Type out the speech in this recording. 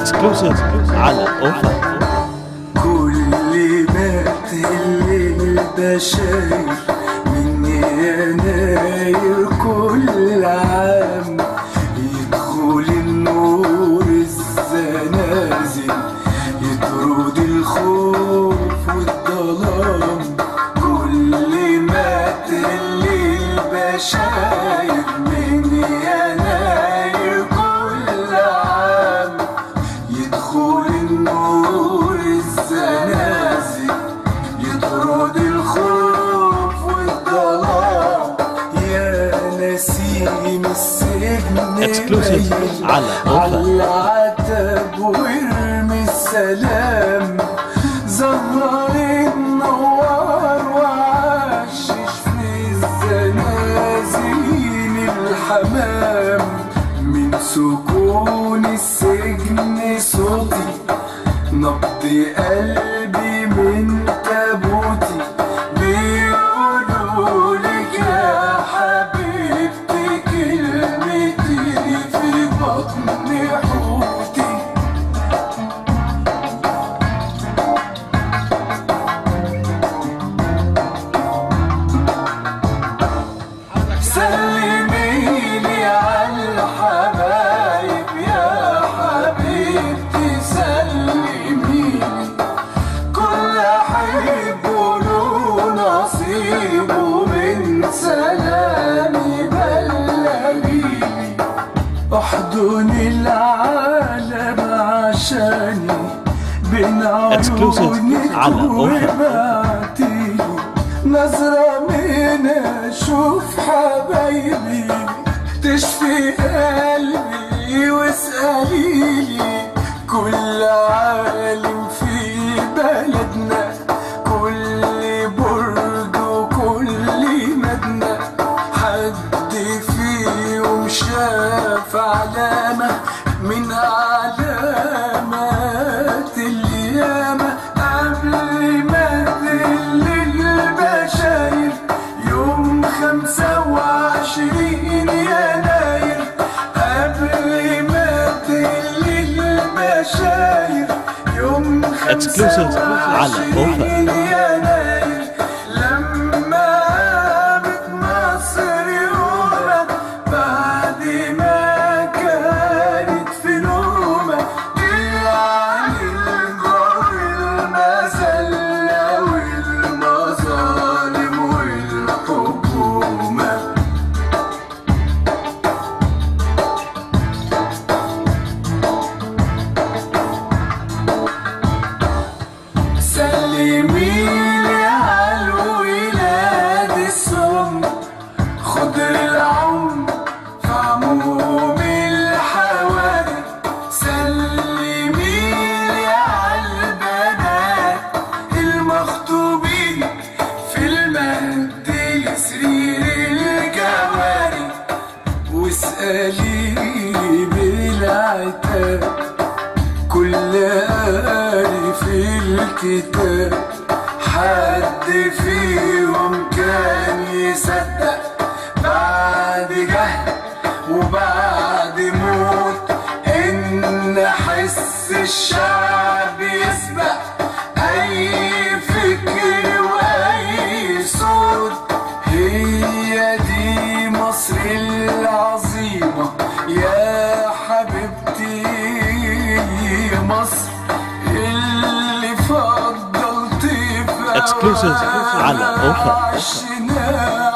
اكسكلوسيف على اوفر كل ما تقل البشاير من يناير كل عام يدخل النور الزنازل يطرد الخوف والظلام كل ما تقل البشاير من يناير كل عام يدخل النور الزنازل يطرد الخوف والظلام يا نسيم السجن Exclusive ميل على أوفا. على العتب وارمي السلام زهر النوار وعشش في الزنازين الحمام من سكون السجن صوتي نبض قلبي من تابوتي بيقولوا لك يا حبيبتي كلمتي في بطن حوتي سلميلي على الحبايب يا حبيبتي سلميلي كل حب له نصيبه من سلامي بلغيلي احضن العالم عشاني بين Exclusive عيونك على أوفا. وبعتيلي نظرة من اشوف حبايبي تشفي قلبي واسأليلي كل عالم في بلدنا كل برج وكل مدنة حد فيهم شاف علامة من علامات اليامة قبل ما تقل البشاير يوم خمسة وعشرين يناير قبل ما تقل البشاير يوم خمسة Exclusive على أوفا. وعشرين يناير لما قامت مصر يوما بعد ما كانت في نومة يعني الجار المذلة والمظالم والحكومة سلميلي على الولاد السم خضر العم في عموم الحوادث سلميلي على البنات المخطوبين في المهد لسرير الجواري واسألي بالعتاب كل قاري في الكتاب حد فيهم كان يصدق بعد جهل وبعد موت ان حس الشعب يسبق اي فكر واي صوت هي دي مصر العظيمة يا حبيبتي مصر اللي فضلت في Exclusive على أوفا. عشنا